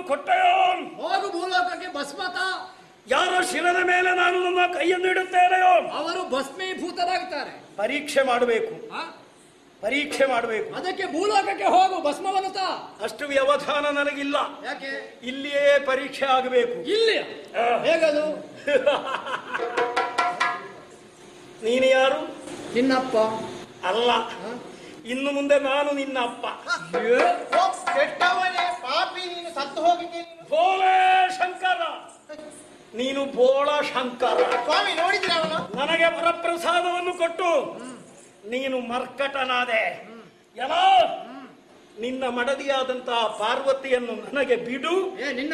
ಕೊಟ್ಟೆಯೋ ಹೋಗು ಭೂಲೋಕಕ್ಕೆ ಭಸ್ಮತ ಯಾರ ಶಿರದ ಮೇಲೆ ನಾನು ನನ್ನ ಕೈಯನ್ನು ಇಡುತ್ತೇನೆಯೋ ಅವರು ಭಸ್ಮೀಭೂತರಾಗ್ತಾರೆ ಪರೀಕ್ಷೆ ಮಾಡಬೇಕು ಆ? ಪರೀಕ್ಷೆ ಮಾಡಬೇಕು ಅದಕ್ಕೆ ಭೂಲೋಕಕ್ಕೆ ಹೋಗು ಭಸ್ಮವನ್ನು ತಾ ಅಷ್ಟು ವ್ಯವಧಾನ ನನಗಿಲ್ಲ ಯಾಕೆ ಇಲ್ಲಿಯೇ ಪರೀಕ್ಷೆ ಆಗಬೇಕು ಇಲ್ಲಿ ಆ. ಹೇಗದು ನೀನು ಯಾರು ನಿನ್ನಪ್ಪ ಅಲ್ಲ ಇನ್ನು ಮುಂದೆ ನಾನು ನಿನ್ನ ಅಪ್ಪ ಏ? ಓ, ಕೆಟ್ಟವನೇ ಪಾಪಿ ನೀನು ಸತ್ತು ಹೋಗಿದ್ದೆ ನೀನು ಬೋಳೆ ಶಂಕರ ನೀನು ಬೋಳ ಶಂಕರ ಸ್ವಾಮಿ ನೋಡಿದ್ರೆ ಅವನು ನನಗೆ ವರಪ್ರಸಾದವನ್ನು ಕೊಟ್ಟು ನೀನು ಮರ್ಕಟನಾದೆ ಎಲ್ಲ ನಿನ್ನ ಮಡದಿಯಾದಂತಹ ಪಾರ್ವತಿಯನ್ನು ನನಗೆ ಬಿಡು ಏ ನಿನ್ನ